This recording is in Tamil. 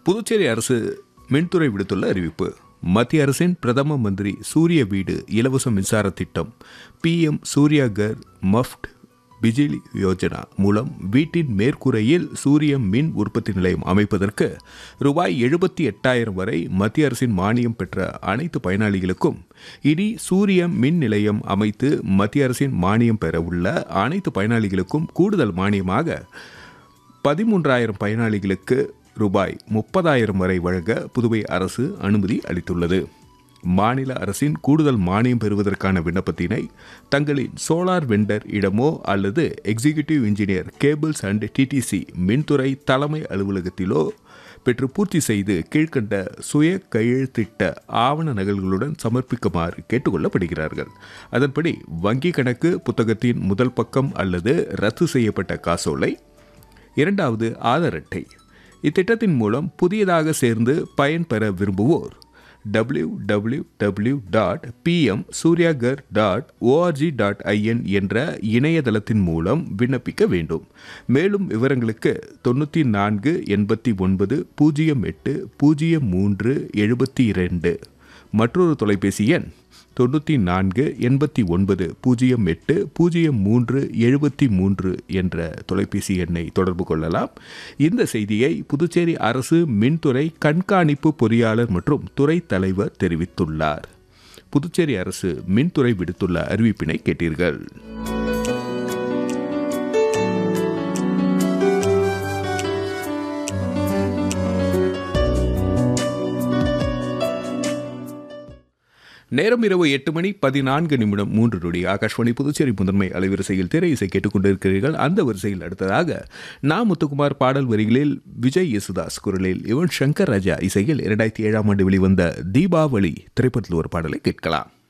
புதுச்சேரி அரசு மின்துறை விடுத்துள்ள அறிவிப்பு மத்திய அரசின் பிரதம மந்திரி சூரிய வீடு இலவச மின்சார திட்டம் பிஎம் சூர்யா கர் மஃப்ட் பிஜிலி யோஜனா மூலம் வீட்டின் மேற்கூரையில் சூரிய மின் உற்பத்தி நிலையம் அமைப்பதற்கு ரூபாய் எழுபத்தி எட்டாயிரம் வரை மத்திய அரசின் மானியம் பெற்ற அனைத்து பயனாளிகளுக்கும் இனி சூரிய மின் நிலையம் அமைத்து மத்திய அரசின் மானியம் பெற உள்ள அனைத்து பயனாளிகளுக்கும் கூடுதல் மானியமாக பதிமூன்றாயிரம் பயனாளிகளுக்கு ரூபாய் முப்பதாயிரம் வரை வழங்க புதுவை அரசு அனுமதி அளித்துள்ளது மாநில அரசின் கூடுதல் மானியம் பெறுவதற்கான விண்ணப்பத்தினை தங்களின் சோலார் வெண்டர் இடமோ அல்லது executive engineer cables and DDC மின்துறை தலைமை அலுவலகத்திலோ பெற்று பூர்த்தி செய்து கீழ்க்கண்ட சுய கையெழுத்திட்ட ஆவண நகல்களுடன் சமர்ப்பிக்குமாறு கேட்டுக்கொள்ளப்படுகிறார்கள் அதன்படி வங்கி கணக்கு புத்தகத்தின் முதல் பக்கம் அல்லது ரத்து செய்யப்பட்ட காசோலை இரண்டாவது ஆதார் அட்டை இத்திட்டத்தின் மூலம் புதியதாக சேர்ந்து பயன்பெற விரும்புவோர் W W W dot PM Suryaghar dot ORG dot IN என்ற இணையதளத்தின் மூலம் விண்ணப்பிக்க வேண்டும் மேலும் விவரங்களுக்கு தொண்ணூற்றி நான்கு எண்பத்தி ஒன்பது பூஜ்ஜியம் எட்டு பூஜ்ஜியம் மூன்று எழுபத்தி இரண்டு மற்றொரு தொலைபேசி எண் தொண்ணூற்றி நான்கு எண்பத்தி ஒன்பது பூஜ்ஜியம் எட்டு பூஜ்ஜியம் மூன்று எழுபத்தி மூன்று என்ற தொலைபேசி எண்ணை தொடர்பு கொள்ளலாம் இந்த செய்தியை புதுச்சேரி அரசு மின்துறை கண்காணிப்பு பொறியாளர் மற்றும் துறை தலைவர் தெரிவித்துள்ளார் புதுச்சேரி அரசு மின்துறை விடுத்துள்ள அறிவிப்பினை கேட்டீர்கள் நேரம் இரவு எட்டு மணி பதினான்கு நிமிடம் மூன்று நொடி ஆகாஷ்வாணி புதுச்சேரி முதன்மை அலைவரிசையில் திரை இசை கேட்டுக்கொண்டிருக்கிறீர்கள் அந்த வரிசையில் அடுத்ததாக நா முத்துக்குமார் பாடல் வரிகளில் விஜய் யேசுதாஸ் குரலில் யுவன் சங்கர் ராஜா இசையில் இரண்டாயிரத்தி ஏழாம் ஆண்டு வெளிவந்த தீபாவளி திரைப்படத்தில் ஒரு பாடலை கேட்கலாம்